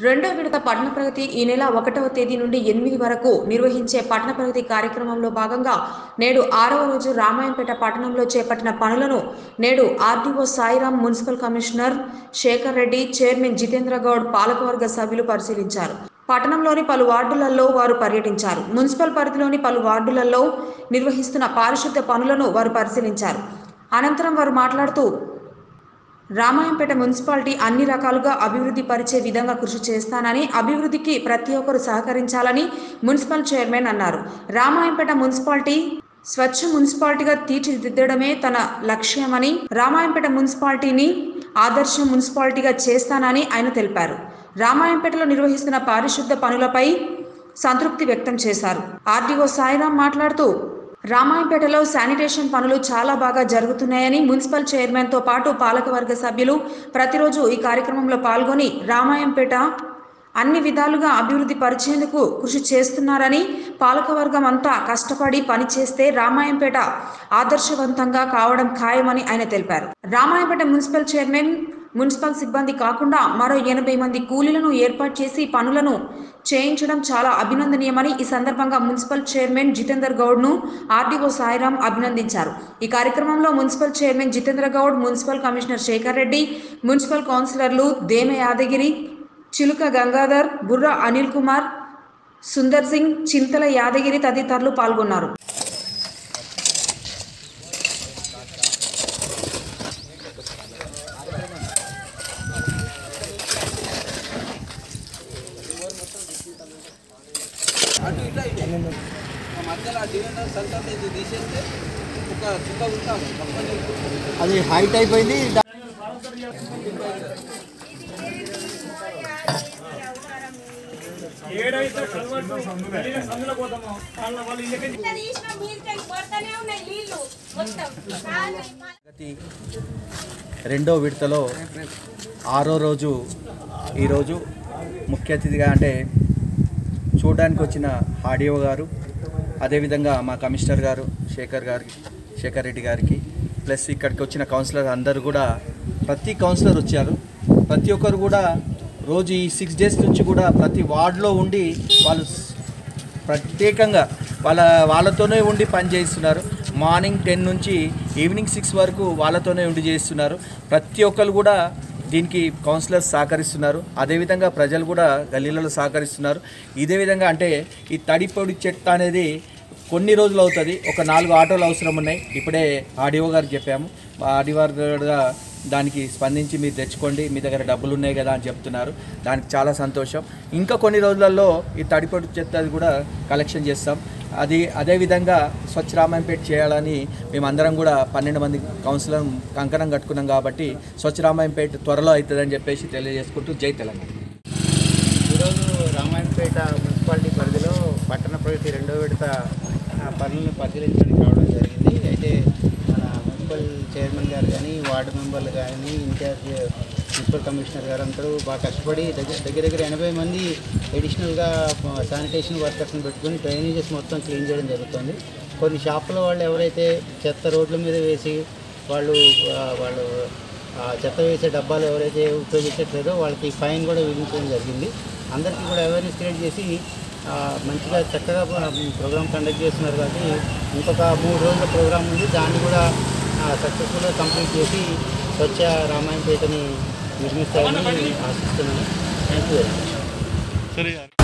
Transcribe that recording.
రెండో విడత పట్టణ ప్రగతి ఈ నెల ఒకటవ తేదీ నుండి ఎనిమిది వరకు నిర్వహించే పట్టణ ప్రగతి కార్యక్రమంలో భాగంగా నేడు ఆరవ రోజు రామాయంపేట పట్టణంలో చేపట్టిన పనులను నేడు RDO Sairam municipal commissioner Shekhar Reddy chairman Jitendra Goud పాలకవర్గ సభ్యులు పరిశీలించారు పట్టణంలోని పలు వార్డులలో వారు పర్యటించారు మున్సిపల్ పరిధిలోని పలు వార్డులలో నిర్వహిస్తున్న పారిశుద్ధ పనులను వారు పరిశీలించారు అనంతరం వారు మాట్లాడుతూ రామాయంపేట మున్సిపాలిటీ అన్ని రకాలుగా అభివృద్ధి పరిచే విధంగా కృషి చేస్తానని అభివృద్ధికి ప్రతి ఒక్కరు సహకరించాలని మున్సిపల్ చైర్మన్ అన్నారు రామాయంపేట మున్సిపాలిటీ స్వచ్ఛ మున్సిపాలిటీగా తీర్చిదిద్దడమే తన లక్ష్యమని రామాయంపేట మున్సిపాలిటీని ఆదర్శ మున్సిపాలిటీగా చేస్తానని ఆయన తెలిపారు రామాయంపేటలో నిర్వహిస్తున్న పారిశుద్ధ పనులపై సంతృప్తి వ్యక్తం చేశారు ఆర్డీఓ సాయిరాం మాట్లాడుతూ రామాయంపేటలో శానిటేషన్ పనులు చాలా బాగా జరుగుతున్నాయని మున్సిపల్ చైర్మన్తో పాటు పాలకవర్గ సభ్యులు ప్రతిరోజు ఈ కార్యక్రమంలో పాల్గొని రామాయంపేట అన్ని విధాలుగా అభివృద్ధి పరిచేందుకు కృషి చేస్తున్నారని పాలకవర్గం అంతా కష్టపడి పనిచేస్తే రామాయంపేట ఆదర్శవంతంగా కావడం ఖాయమని ఆయన తెలిపారు రామాయంపేట మున్సిపల్ చైర్మన్ మున్సిపల్ సిబ్బంది కాకుండా మరో ఎనభై మంది కూలీలను ఏర్పాటు చేసి పనులను చేయించడం చాలా అభినందనీయమని ఈ సందర్భంగా మున్సిపల్ చైర్మన్ జితేందర్ గౌడ్ను ఆర్డీఓ సాయిరాం అభినందించారు ఈ కార్యక్రమంలో municipal chairman Jitendra Goud municipal commissioner Shekhar Reddy municipal కౌన్సిలర్లు దేమ యాదగిరి చిలుక గంగాధర్ బుర్ర అనిల్ కుమార్ సుందర్ సింగ్ చింతల యాదగిరి తదితరులు పాల్గొన్నారు అటు ఇటు అయితే ఆ మధ్యలో ఆ డివైడర్ సెంటర్ ఇది తీసేస్తే ఒక చుక్క ఉంటాము కంపెనీ అది హైట్ అయిపోయింది దా- ఏడైతే కలవట్టు వెళ్ళిన సందులో పోతాము వాళ్ళ వాళ్ళు ఇళ్ళకి ఇట్లా తీసిన మీదకి పడతానే ఉన్నాయి నీళ్లు మొత్తం కాళ్ళు, ప్రగతి రెండో విడతలో ఆరో రోజు ఈరోజు ముఖ్య అతిథిగా అంటే చూడడానికి వచ్చిన ఆడియో గారు అదేవిధంగా మా కమిషనర్ గారు శేఖర్ గారికి శేఖర్ రెడ్డి గారికి ప్లస్ ఇక్కడికి వచ్చిన కౌన్సిలర్ అందరూ కూడా ప్రతి కౌన్సిలర్ వచ్చారు ప్రతి ఒక్కరు కూడా రోజు ఈ సిక్స్ డేస్ నుంచి కూడా ప్రతి వార్డులో ఉండి వాళ్ళు ప్రత్యేకంగా వాళ్ళ వాళ్ళతోనే ఉండి పని చేయిస్తున్నారు మార్నింగ్ టెన్ నుంచి ఈవినింగ్ సిక్స్ వరకు వాళ్ళతోనే ఉండి చేస్తున్నారు ప్రతి ఒక్కరు కూడా దీనికి కౌన్సిలర్స్ సహకరిస్తున్నారు అదేవిధంగా ప్రజలు కూడా గల్లీలలో సహకరిస్తున్నారు ఇదే విధంగా అంటే ఈ తడిపొడి చెత్త అనేది కొన్ని రోజులు అవుతుంది ఒక నాలుగు ఆటోలు అవసరం ఉన్నాయి ఇప్పుడే ఆడియో గారికి చెప్పాము ఆడియో గారు కూడా దానికి స్పందించి మీరు తెచ్చుకోండి మీ దగ్గర డబ్బులు ఉన్నాయి కదా అని చెప్తున్నారు దానికి చాలా సంతోషం ఇంకా కొన్ని రోజులలో ఈ తడిపొడి చెత్త కూడా కలెక్షన్ చేస్తాం అది అదేవిధంగా స్వచ్ఛ రామాయంపేట చేయాలని మేమందరం కూడా పన్నెండు మంది కౌన్సిలర్ కంకణం కట్టుకున్నాం కాబట్టి స్వచ్ఛ రామాయంపేట త్వరలో అవుతుందని చెప్పేసి తెలియజేసుకుంటూ జై తెలంగాణ ఈరోజు రామాయణపేట మున్సిపాలిటీ పరిధిలో పట్టణ ప్రగతి రెండో విడత ఆ, పనులను పరిశీలించడానికి రావడం జరిగింది అయితే మన మున్సిపల్ చైర్మన్ గారు కానీ వార్డు మెంబర్లు కానీ ఇన్ఛార్జ్ మున్సిపల్ కమిషనర్ గారు అందరూ బాగా కష్టపడి దగ్గర దగ్గర దగ్గర ఎనభై మంది అడిషనల్గా శానిటేషన్ వర్కర్స్ని పెట్టుకొని డ్రైనేజెస్ మొత్తం క్లీన్ చేయడం జరుగుతుంది కొన్ని షాపుల వాళ్ళు ఎవరైతే చెత్త రోడ్ల మీద వేసి వాళ్ళు ఆ, వాళ్ళు ఆ చెత్త వేసే డబ్బాలు ఎవరైతే ఉపయోగించట్లేదో వాళ్ళకి ఫైన్ కూడా విధించడం జరిగింది అందరికీ కూడా అవేర్నెస్ క్రియేట్ చేసి ఆ, మంచిగా చక్కగా ప్రోగ్రామ్ కండక్ట్ చేస్తున్నారు కాబట్టి ఇంకొక మూడు రోజుల ప్రోగ్రామ్ ఉంది దాన్ని కూడా సక్సెస్ఫుల్గా కంప్లీట్ చేసి స్వచ్ఛ రామాయణపేటని నిర్మిస్తారని ఆశిస్తున్నాను థ్యాంక్ యూ వెరీ మచ్